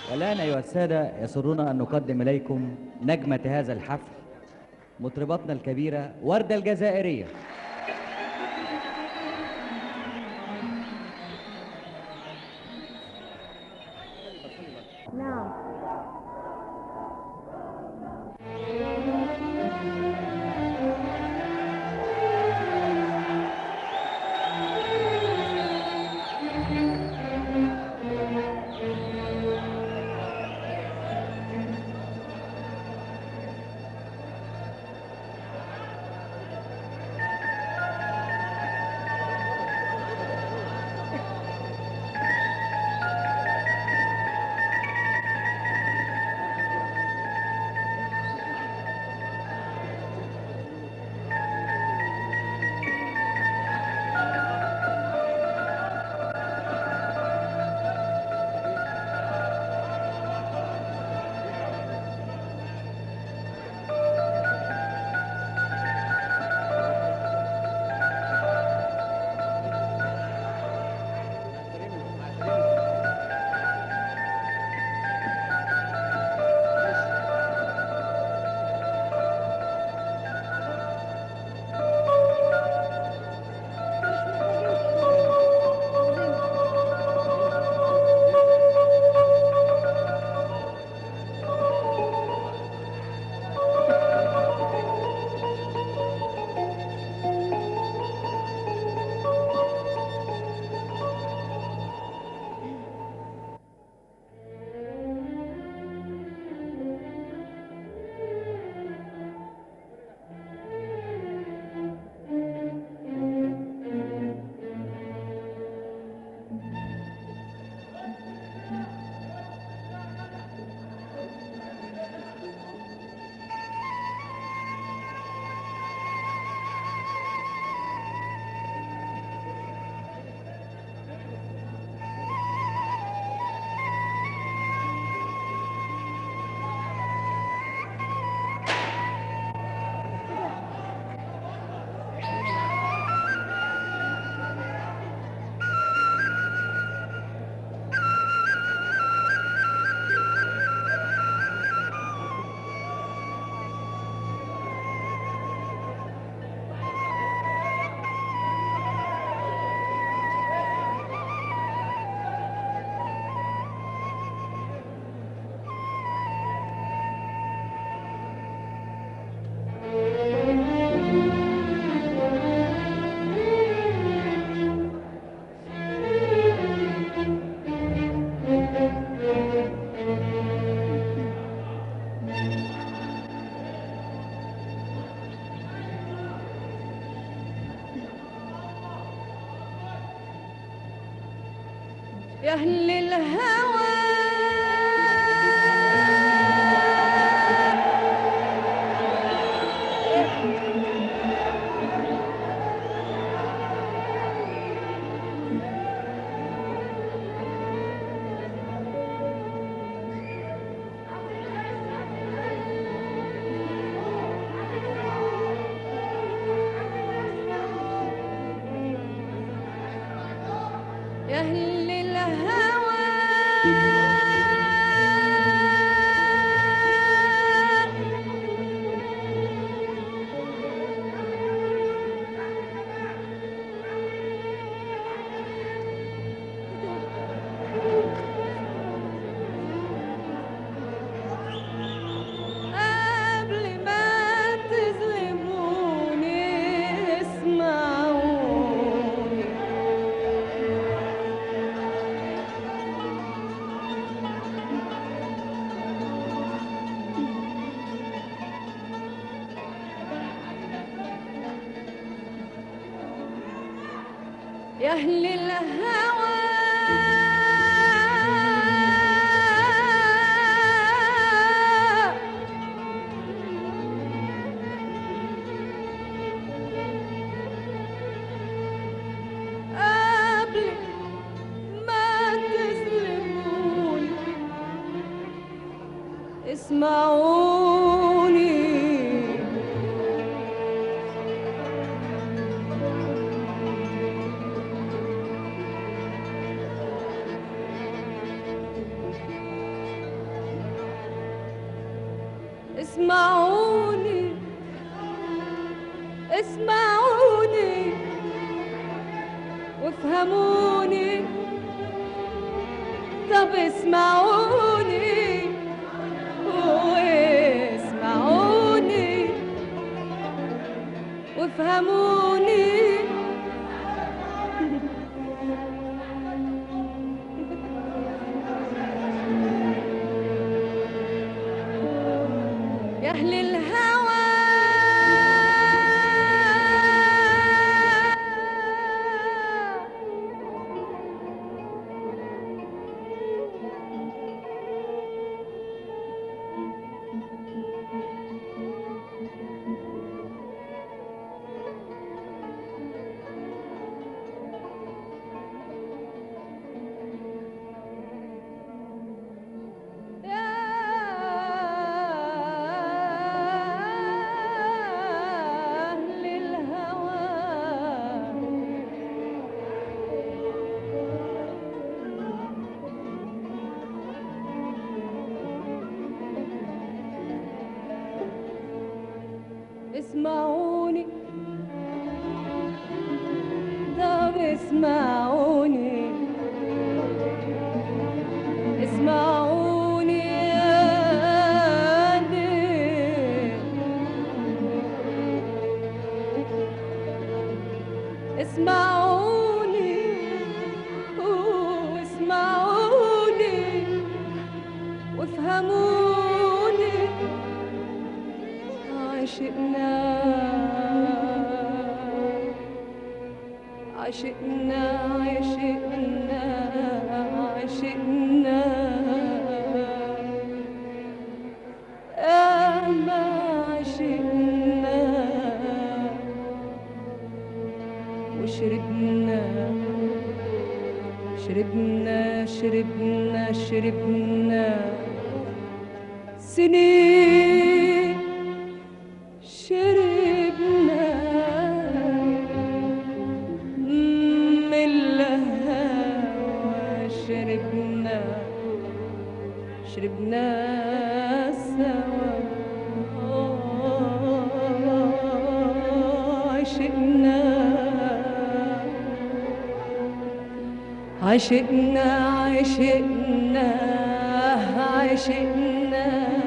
والآن أيها السادة يسرنا أن نقدم إليكم نجمة هذا الحفل مطربتنا الكبيرة وردة الجزائرية نعم يا أهل الهوى يا أهل الهوى قبل ما تظلموني اسمعوني يا أهل الهوى قبل ما تظلموني اسمعوني اسمعوني اسمعوني وافهموني طب اسمعوني واسمعوني وافهموني يا أهل الهوى يا أهل الهوى اسمعوني طب اسمعوني اسمعوني يا دي اسمعوني واسمعوني وافهموني عشقنا عشقنا عشقنا عشقنا أما عشقنا وشربنا شربنا شربنا شربنا سنين شربنا من الهوى شربنا شربنا سوا عشقنا عشقنا عشقنا عشقنا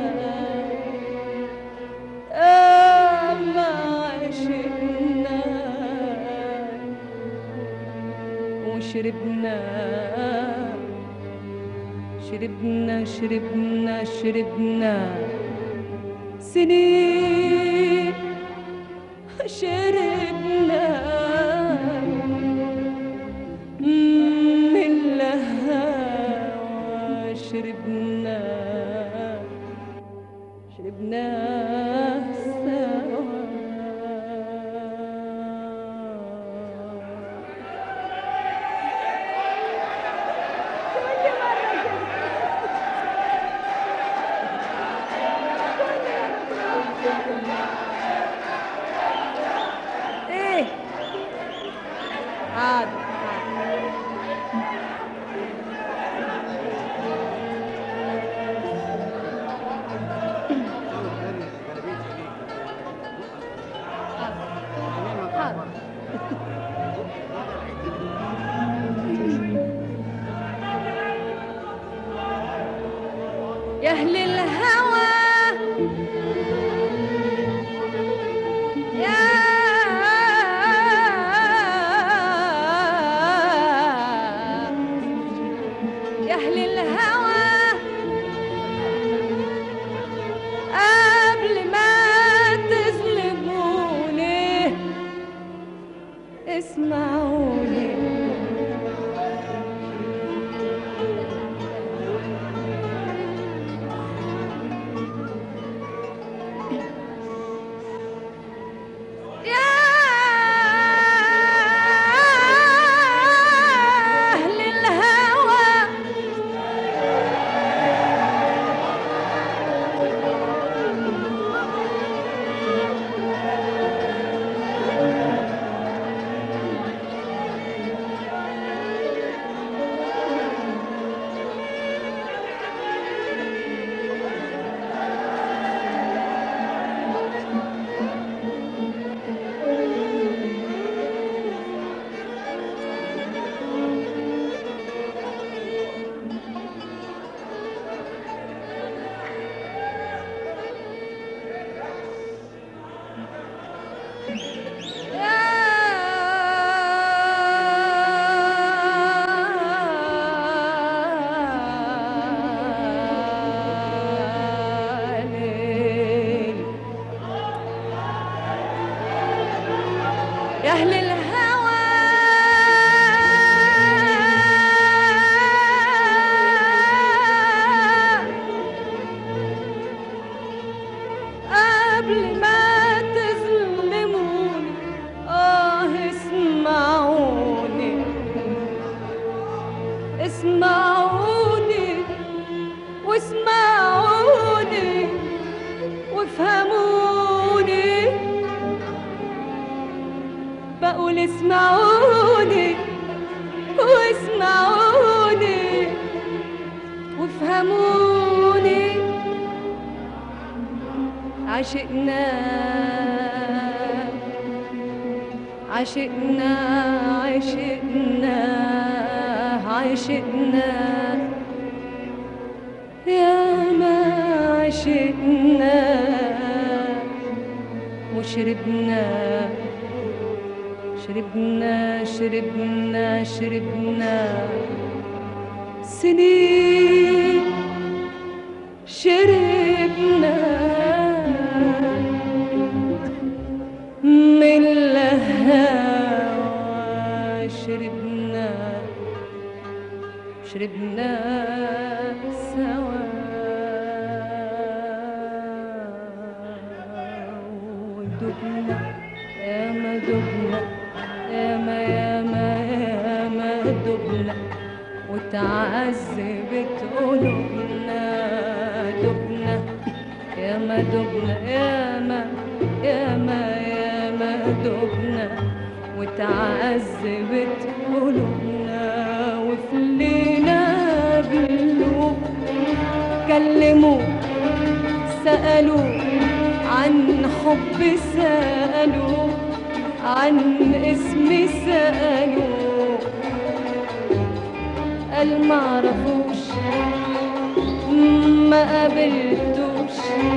أما عشقنا وشربنا شربنا شربنا شربنا سنين شربنا من الهوى شربنا شربنا سوا ايه حاضر حاضر يا اهل الهوى يا يا أهل الهوى قبل ما تظلموني اسمعوني واسمعوني وافهموني بقول اسمعوني واسمعوني وافهموني عشقنا عشقنا عشقنا عشقنا يا ما عشقنا وشربنا شربنا شربنا شربنا سنين شربنا من الهوى شربنا شربنا سوا ودبنا يا ما دبنا يا ما يا ما يا ما دبنا وتعذبت قلوبنا دبنا يا ما دبنا يا ما يا ما يا ما دبنا وتعذبت قلوبنا وفلينا بالقلوب كلموا سألوا عن حب سألوا عن اسمي سألوا قال معرفوش ما قابلتوش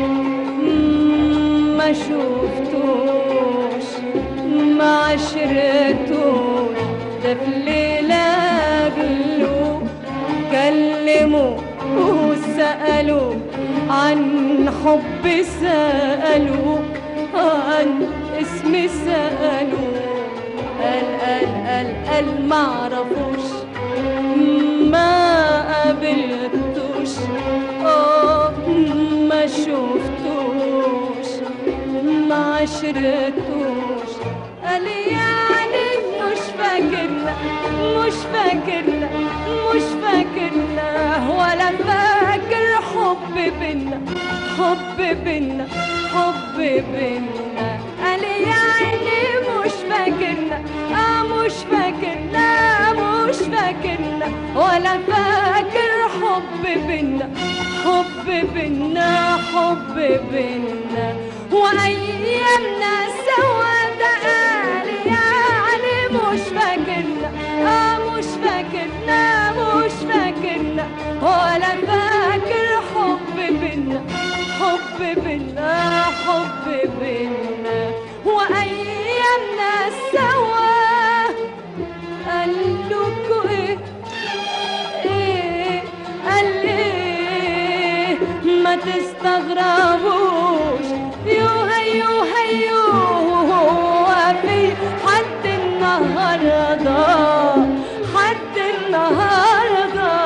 ما شفتوش ما عشرتوش ده في ليلة قلوب كلموا وسألوا عن حب سألوا عن اسمي سألوا قال قال قال قال معرفوش ما قابلتوش اه ما شفتوش ما عشرتوش قال يعني مش فاكرنا مش فاكرنا مش فاكرنا ولا فاكر حب بينا حب بينا حب بينا قال يعني مش فاكرنا اه مش فاكرنا مش فاكرنا ولا فاكر حب بينا حب بينا حب بينا وايامنا سوا ده قال يعني مش فاكرنا اه مش فاكرنا مش فاكرنا ولا فاكر حب بينا حب بينا حب بينا وايامنا سوا قال لكوا ايه ايه قال ايه ما تستغربوش يوها يوها يوها في حد النهارده حد النهارده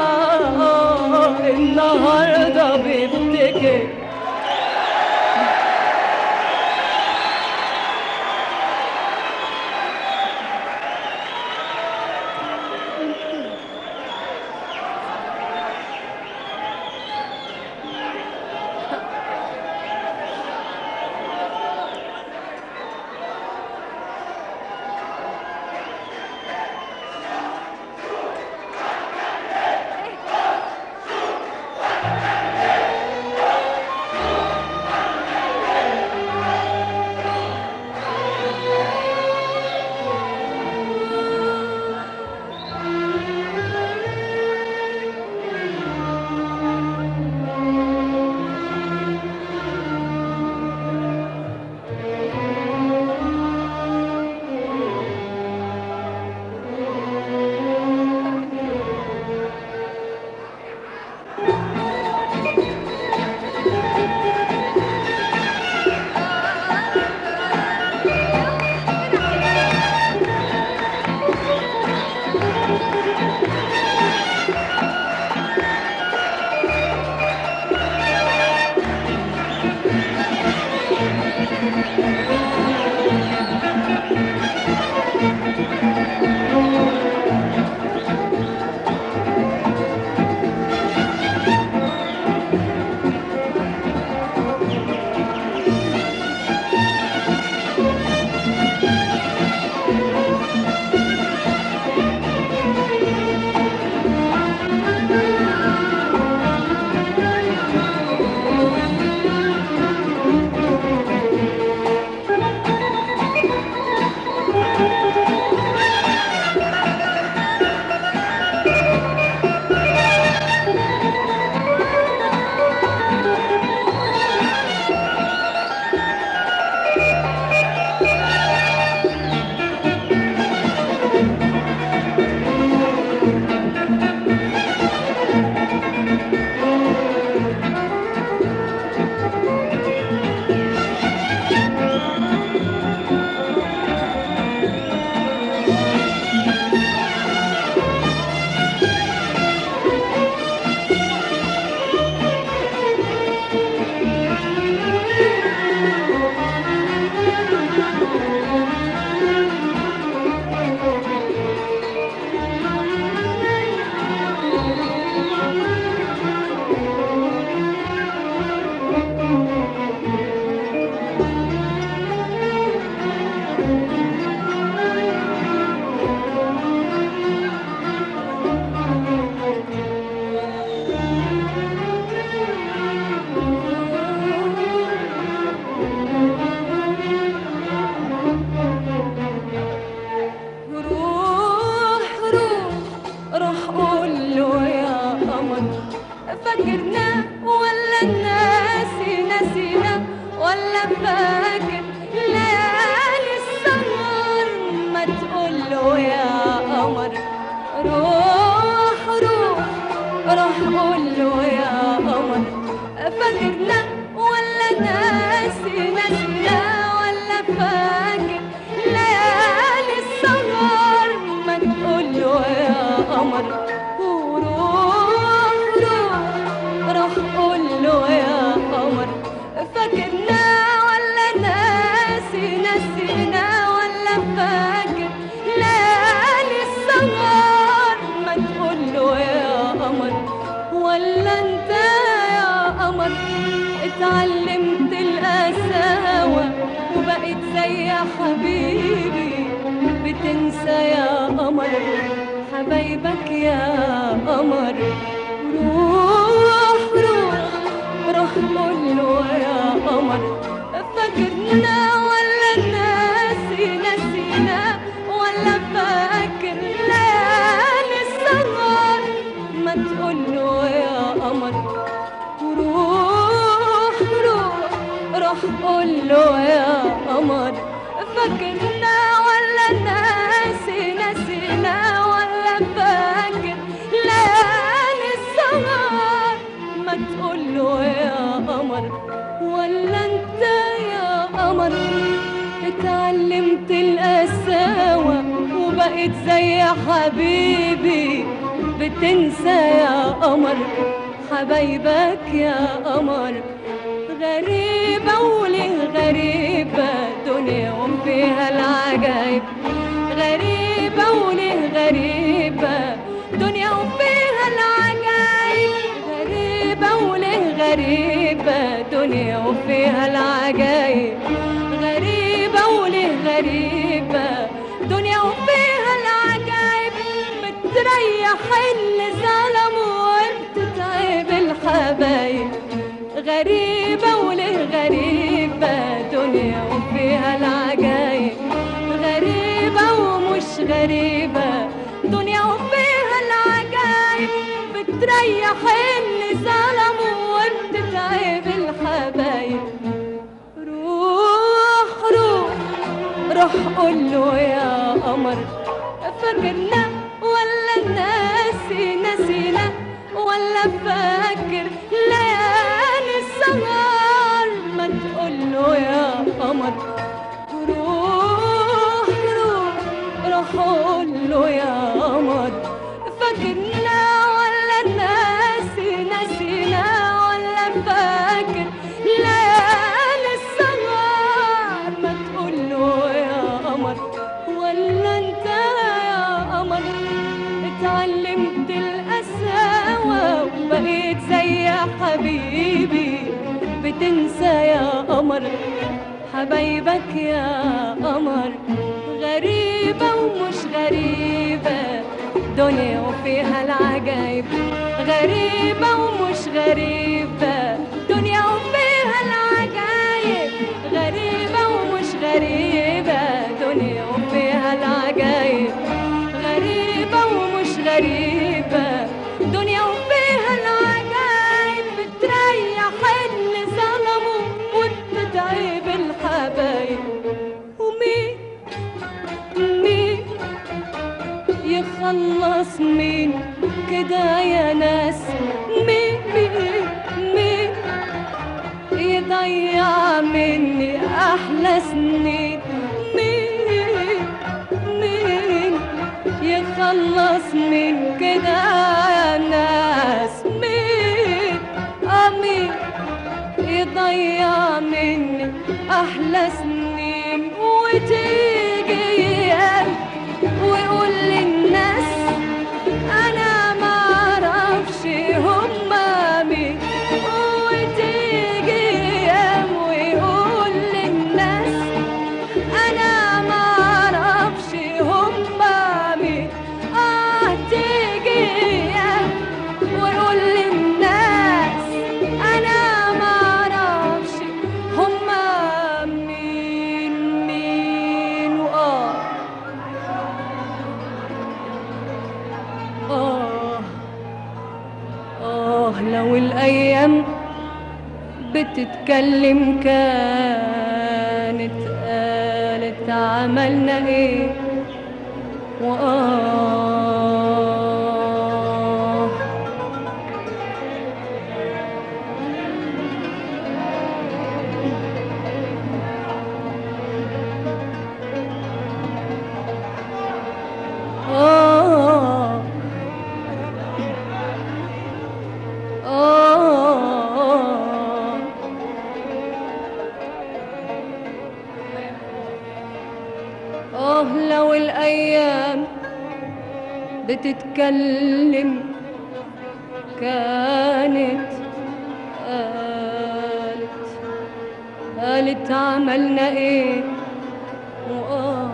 النهارده بيفتكر وبقيت زي حبيبي بتنسى يا قمر حبايبك يا قمر روح روح روح قول له يا قمر فاكرنا ولا ناسي نسينا ولا فاكر ليالي الصغار ما تقول له يا قمر روح روح روح قول له يا قمر فاكرنا ولا ناسي نسينا ولا فاكر ليالي الصغار ما تقول له يا قمر ولا انت يا قمر اتعلمت القساوة وبقيت زي حبيبي بتنسى يا قمر حبايبك يا قمر غريبة وليه غريبة دنيا وفيها العجايب غريبة وليه غريبة دنيا وفيها العجايب غريبة وليه غريبة دنيا وفيها العجايب غريبة وليه غريبة دنيا وفيها العجايب بتريح اللي ظلموا وبتتعب الحبايب غريبة وليه غريبة دنيا وفيها العجايب غريبة ومش غريبة دنيا وفيها العجايب بتريح اللي ظلموا وبتتعب الحبايب روح روح روح قول له يا قمر فاكرنا ولا ناسي نسينا ولا فاكر ليالي السهر ما تقول له يا قمر روح روح روح قول له يا قمر فاكرنا ولا ناسي نسينا ولا فاكر ليالي السهر ما تقول له يا قمر ولا انت يا قمر اتعلمت القساوة وبقيت زي حبيبي بتنسى يا قمر حبايبك يا قمر غريبة ومش غريبة دنيا وفيها العجايب غريبة ومش غريبة دنيا وفيها العجايب غريبة ومش غريبة دنيا وفيها العجايب غريبة ومش غريبة دنيا وفيها العجايب بتريح اللي ظلموا وبتتعب الحبايب ومين مين يخلص مين كده يا ناس مين مين مين يضيع مني احلى سنين مين مين يخلص من كده يا ناس مين امين يضيع مني احلى سنين وتيجي ايام ويقول للناس انا ما اعرفش هما مين وتيجي ايام ويقول للناس انا ما اعرفش هما مين اه تيجي ايام ويقول للناس انا ما اعرفش هما مين مين واه آه آه لو الأيام بتتكلم كانت قالت عملنا إيه وآه آه آه آه لو الأيام بتتكلم كانت قالت قالت عملنا ايه وآه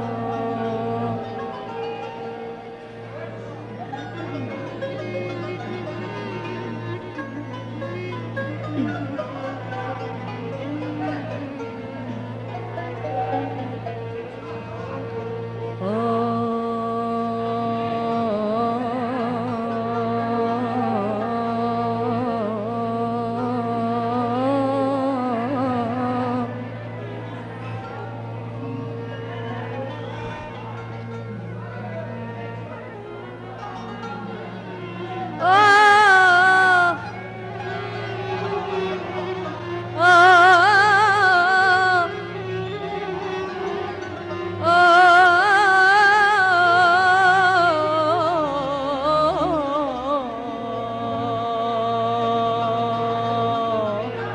آه آه آه آه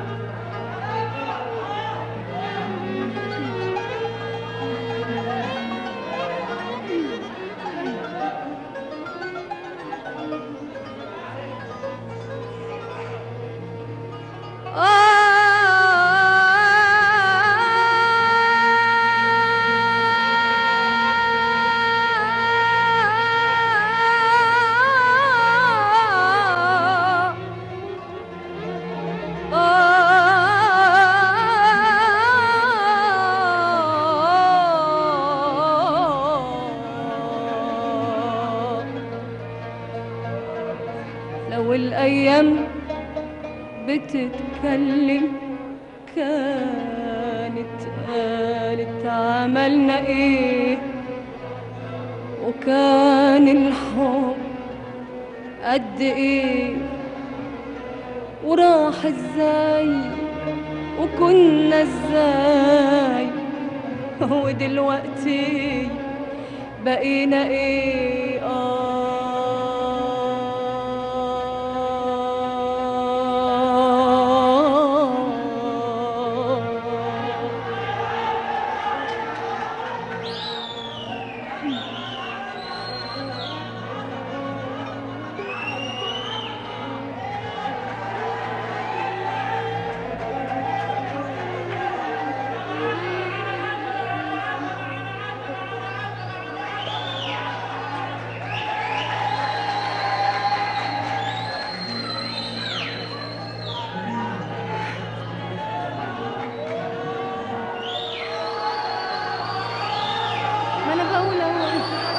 لو الأيام بتتكلم كانت قالت عملنا ايه وكان الحب قد ايه وراح ازاي وكنا ازاي ودلوقتي بقينا ايه آه ما انا بقول اهو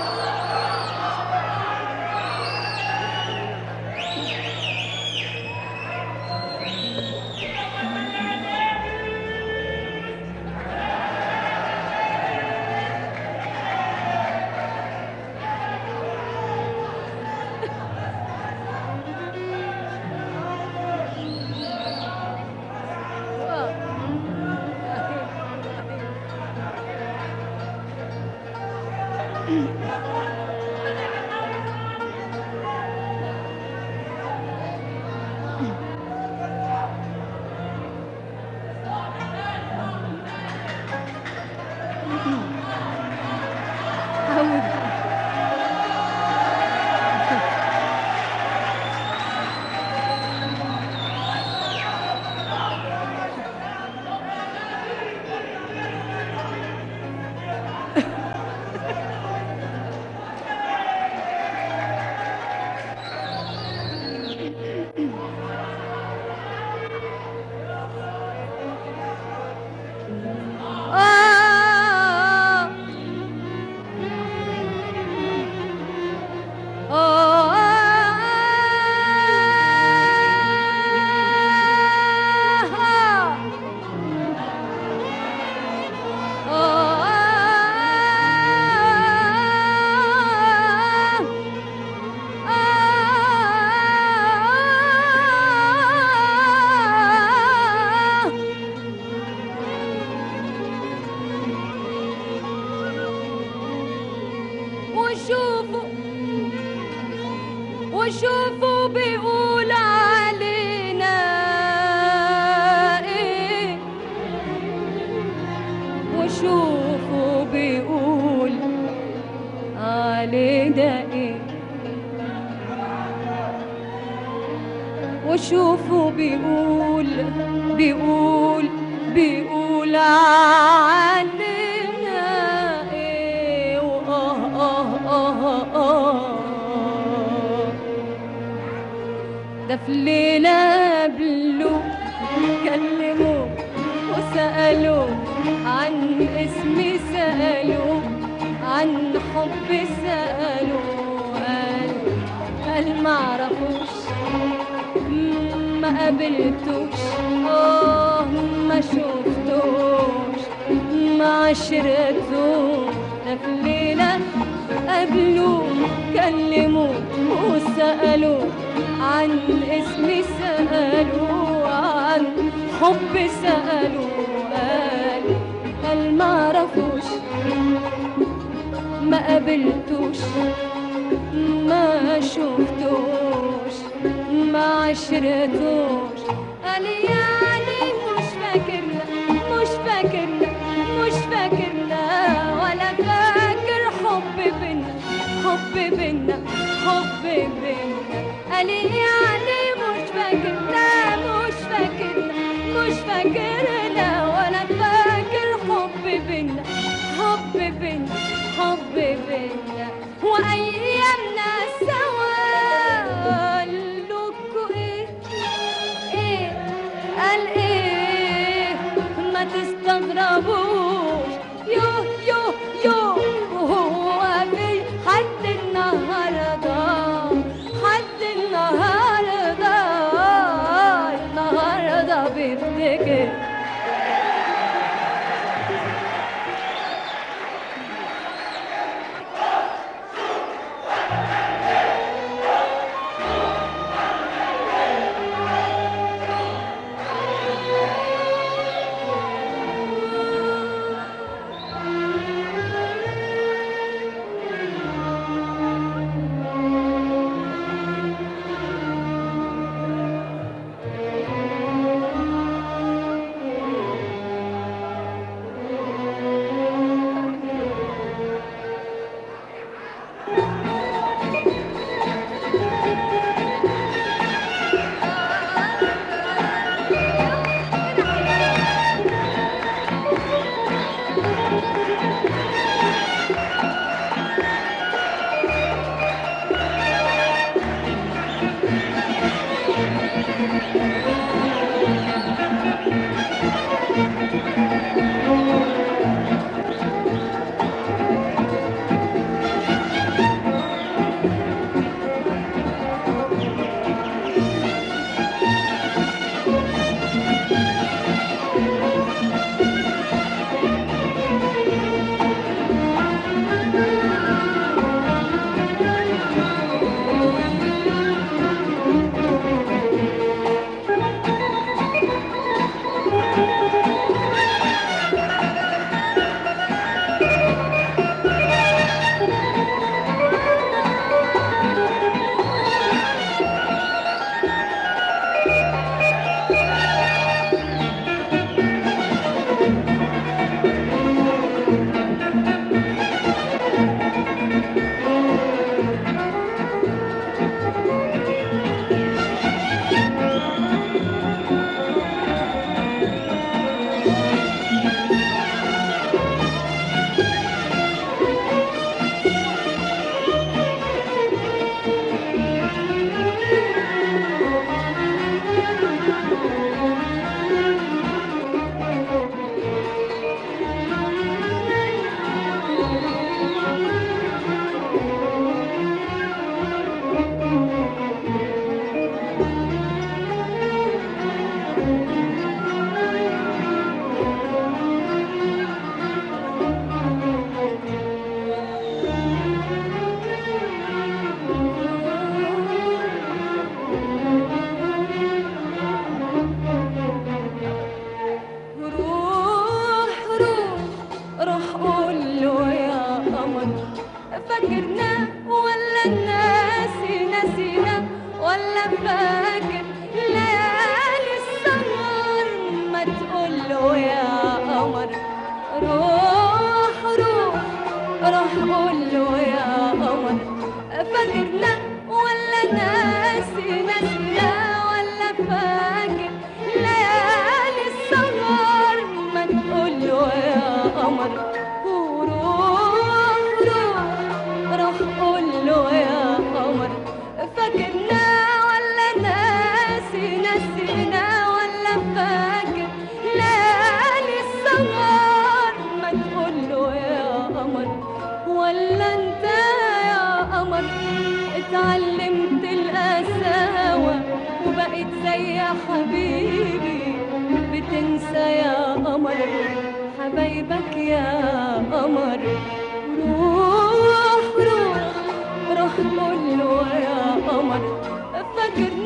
عود آه وشوفوا وشوفوا بيقول علينا ايه وشوفوا بيقول علينا ايه وشوفوا بيقول بيقول بيقول يقول عننا ايه واه اه اه اه ده في ليلة قبله كلموه وسألوه عن اسمي سألوه عن حبي سألوه قال قال معرفوش ما قابلتوش اه ما شفتوش ما عشرتوش ده في ليلة قابلوه كلموه وسألوه عن اسمي سألوه عن حب سألوه قال قال معرفوش ما قابلتوش ما شفتوش ما عشرتوش قال يعني مش فاكرنا مش فاكرنا مش فاكرنا ولا فاكر حب بينا حب بينا حب بينا قال يعني مش فاكرنا مش فاكرنا مش فاكرنا ولا فاكر حب بينا حب بينا حب بينا وايامنا سوا قالوكوا ايه ايه قال ايه ما تستغربوش يو يو يو هو في حد النهارده حد النهارده النهارده بيفتكر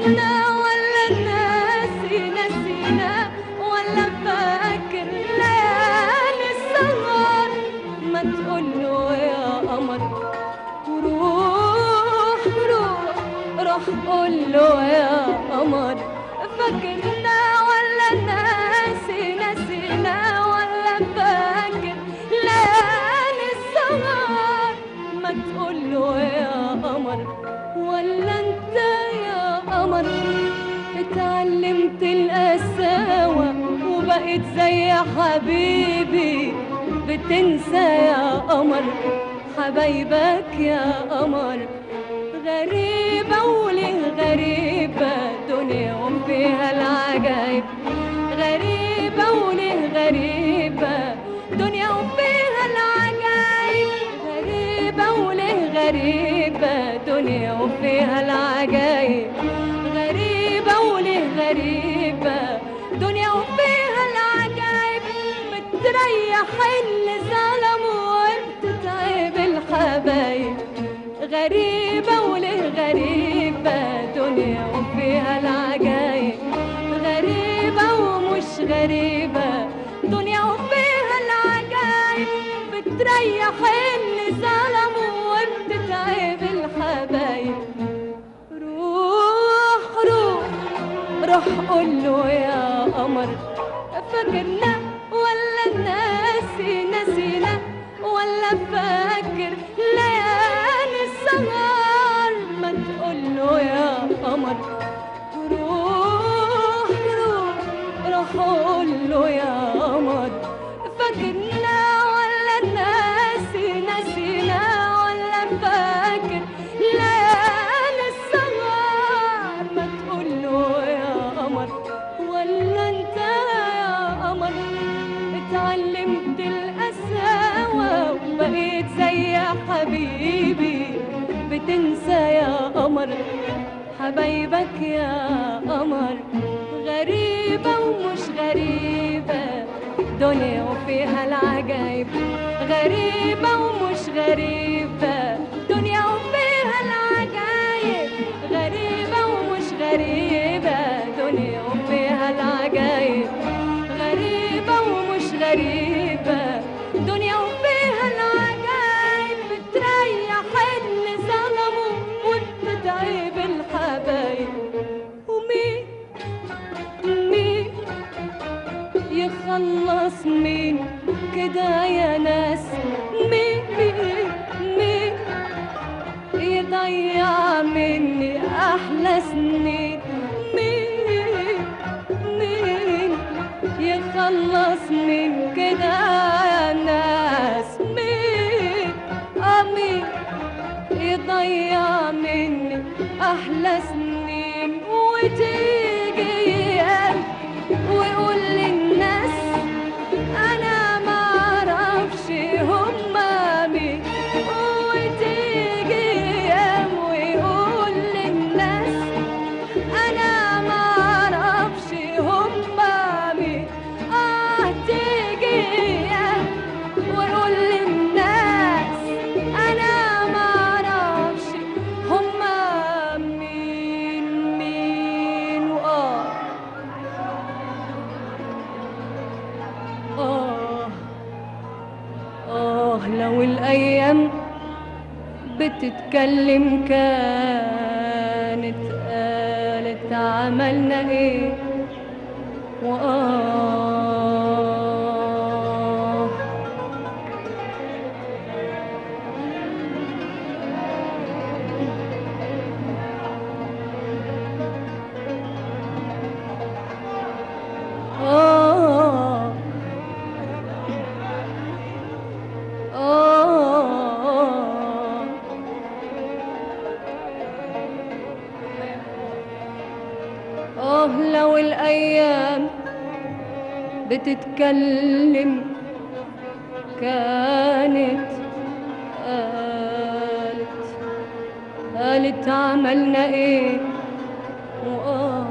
فاكرنا ولا ناسي نسينا ولا فاكر ليالي السهر ما تقوله يا قمر روح روح روح قوله يا قمر فاكرنا ولا ناسي نسينا ولا فاكر ليالي السهر ما تقوله يا قمر ولا انت يا قمر اتعلمت القساوة وبقيت زي حبيبي بتنسى يا قمر حبايبك يا قمر غريبة وليه غريبة دنيا وفيها العجايب غريبة وليه غريبة دنيا وفيها العجايب غريبة وليه غريبة دنيا وفيها العجايب غريبة وليه غريبة دنيا وفيها العجايب بتريح اللي ظلموا وبتتعب الحبايب غريبة وليه غريبة دنيا وفيها العجايب غريبة ومش غريبة دنيا وفيها العجايب بتريح اللي ظلموا وبتتعب الحبايب روح روح روح قوله يا قمر فاكرنا ولا ناسي نسينا ولا فاكر ليالي السهر ما تقوله يا قمر روح روح روح قوله يا قمر فاكرنا ولا ناسي نسينا ولا فاكر ليالي السهر ما تقوله يا قمر ولا انت يا قمر اتعلمت القساوة وبقيت زي حبيبي بتنسى يا قمر حبايبك يا قمر غريبة ومش غريبة دنيا وفيها العجايب غريبة ومش غريبة دنيا وفيها العجايب غريبة ومش غريبة دنيا وفيها العجايب غريبة ومش غريبة دنيا وفيها العجايب بتريح اللي ظلموا وبتتعب الحبايب ومين مين يخلص مين كده يا ناس مين مين مين يضيع مني احلى سنين مين مين يخلص من كده يا ناس مين آه مين يضيع مني احلى سنين وتيجي ايام ويقول للناس انا ما اعرفش هما مين وتيجي ايام ويقول للناس انا ما اعرفش هما مين اه تيجي ايام ويقول للناس انا ما اعرفش هما مين مين واه آه آه لو الأيام بتتكلم كانت قالت عملنا إيه وآه آه آه آه لو الأيام بتتكلم كانت قالت قالت عملنا ايه وآه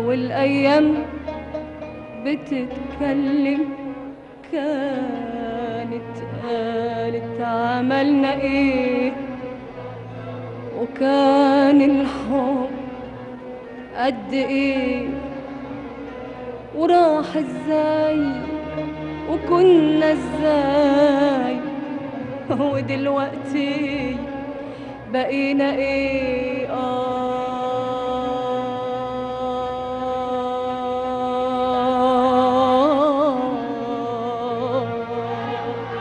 والايام بتتكلم كانت قالت عملنا ايه وكان الحب قد ايه وراح ازاي وكنا ازاي ودلوقتي بقينا ايه آه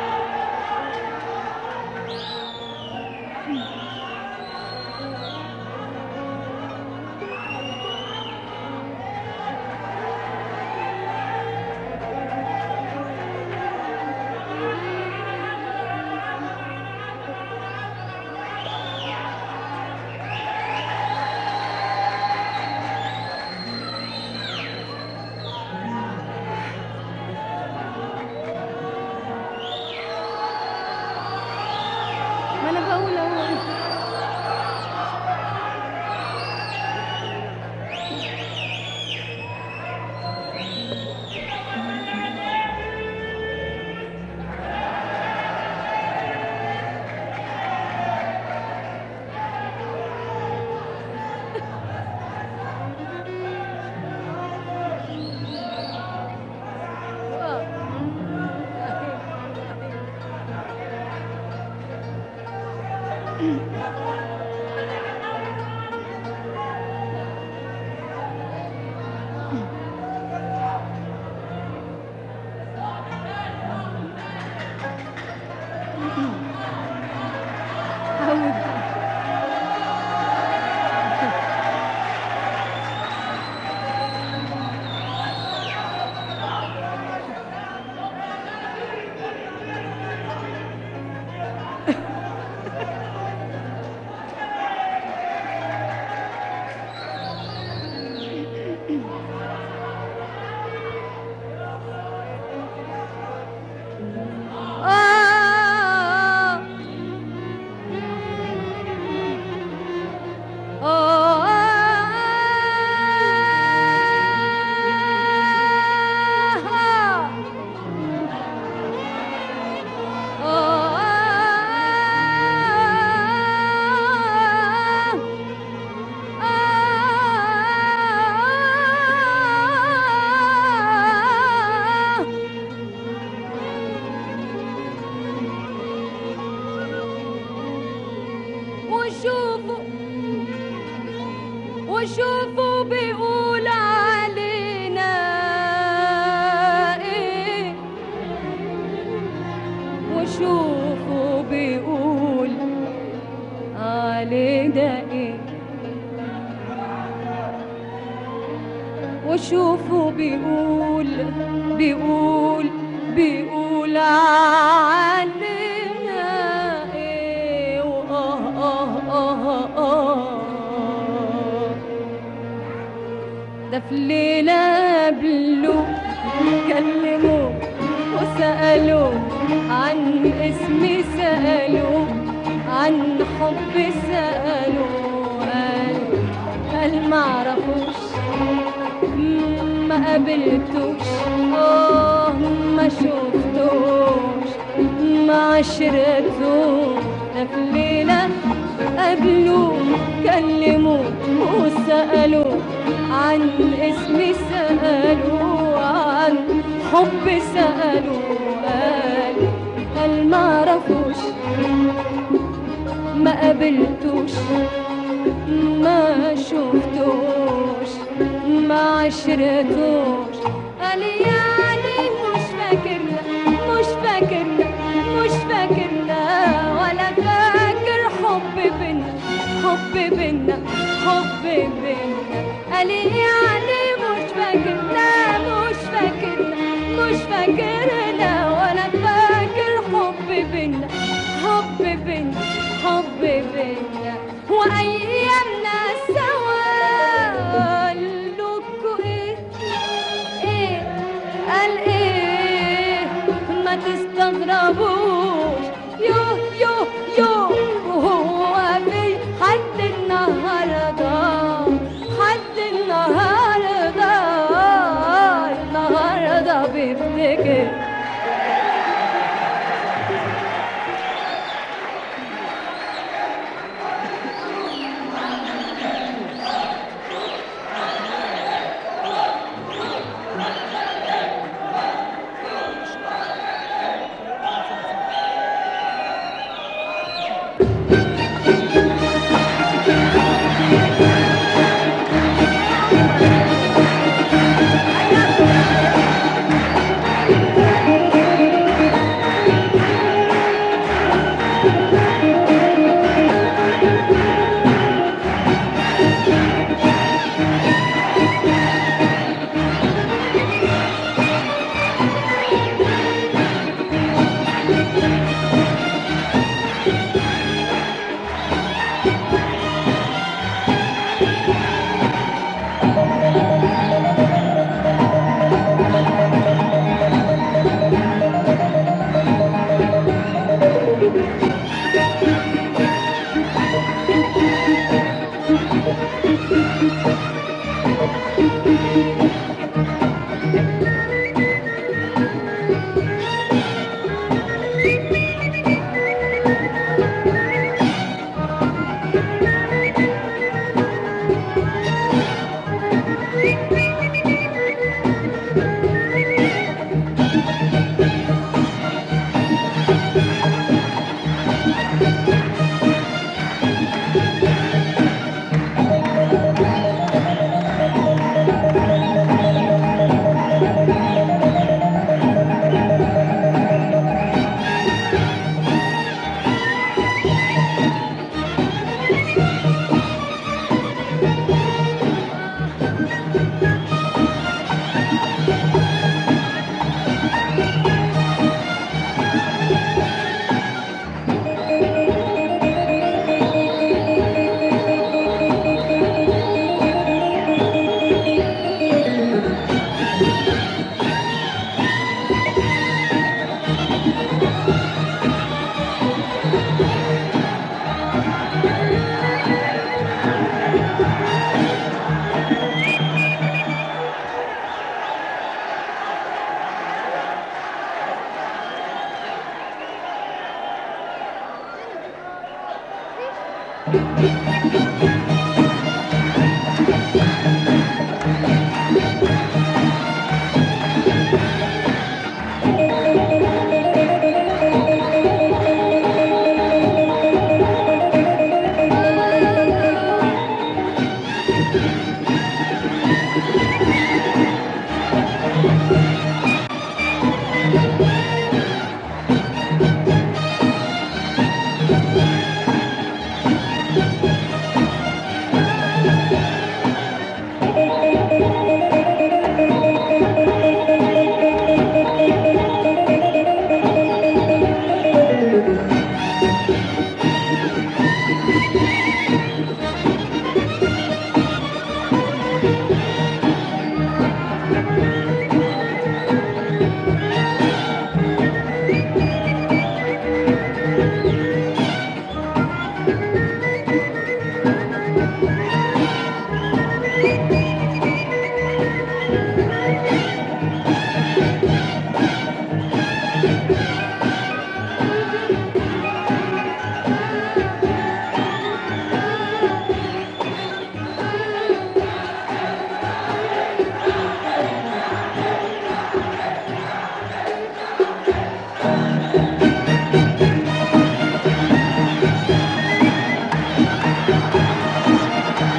ما انا بقول اهو عود آه وشوفوا وشوفوا بيقول علينا ايه وشوفوا بيقول علينا ايه وشوفوا بيقول بيقول بيقول علينا ايه وآه آه آه آه ده في ليلة قبله كلموه وسألوه عن اسمي سألوه عن حبي سألوه قال قال معرفوش ما قابلتوش اه ما شفتوش ما عشرتوش ده في ليلة قابلوه كلموه وسألوه عن اسمي سألوه عن حب سألوه قال قال ما عرفوش ما قابلتوش ما شفتوش ما عشرتوش قال يعني مش فاكرنا مش فاكرنا مش فاكرنا ولا فاكر حب بينا حب بينا حب بينا قال يعني مش فاكرنا مش فاكرنا مش فاكرنا ولا فاكر حب بينا حب بينا حب بينا وايامنا سوا قال لكوا ايه ايه قال ايه ما تستغربوش يو يو يو وهو في حد النهارده حد النهارده Thank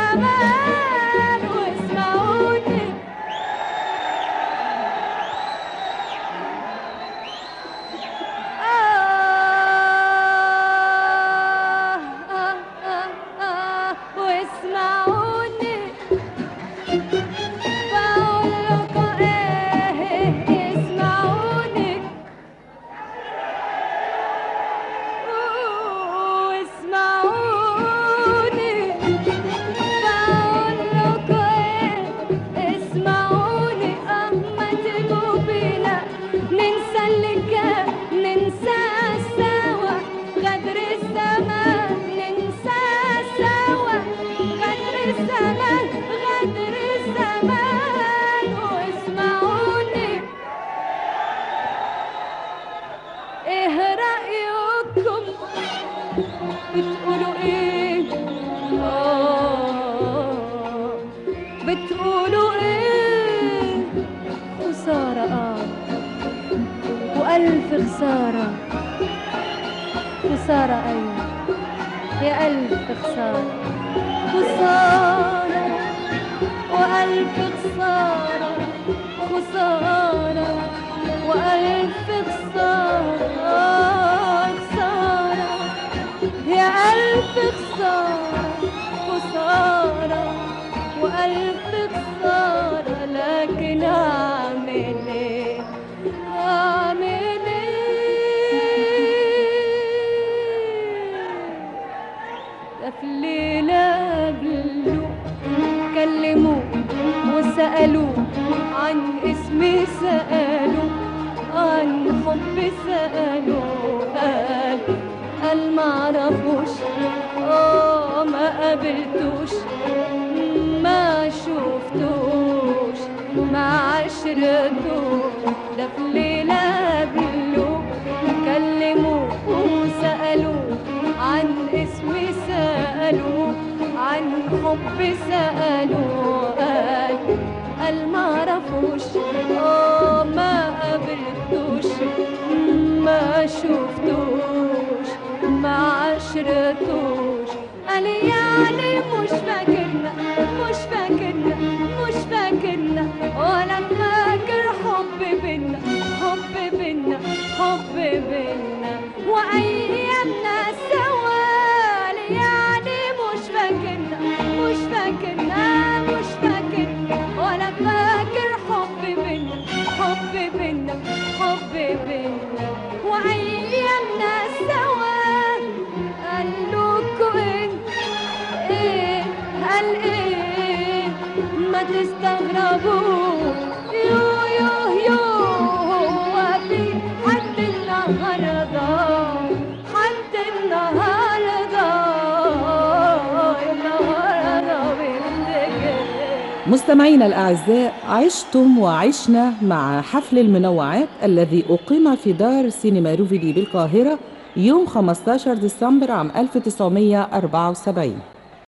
الزمان واسمعوني آه آه آه آه واسمعوني بقول لكم ايه اسمعوني واسمعوني بقول لكم ايه اسمعوني اما تجوا بينا ننسى اللي كان ننسى سوا غدر الزمان ننسى سوا غدر الزمان غدر الزمان واسمعوني ايه رأيكم بتقولوا ايه آه بتقولوا ايه خسارة اه وألف خسارة خسارة أيوة يا ألف خسارة خسارة وألف خسارة خسارة وألف خسارة خسارة يا ألف خسارة خسارة وألف خسارة لكن أعمل إيه أعمل إيه ده في الليلة قبله كلموه وسألوه عن اسمي سألوه عن حبي سألوه قال قال معرفوش اه ما قابلتوش ما شفتوش ما عشرتوش ده في ليلة قبله كلموه وسألوه عن اسمي سألوه عن حبي سألوه قال قال معرفوش اه ما قابلتوش ما شفتوش ما عشرتوش قال يعني مش فاكرنا مش فاكرنا مش فاكرنا ولا فاكر حب بينا حب بينا حب بينا وايامنا سوا قال يعني مش فاكرنا مش فاكرنا مش فاكرنا ولا فاكر حب بينا حب بينا حب بينا وايامنا سوا قال لكم ايه ايه قال ايه ما تستغربوا يو يو يو هو في حد النهارده حد النهارده النهارده بيفتكر مستمعينا الأعزاء عشتم وعشنا مع حفل المنوعات الذي أقيم في دار سينما روفيدي بالقاهرة يوم 15 ديسمبر عام 1974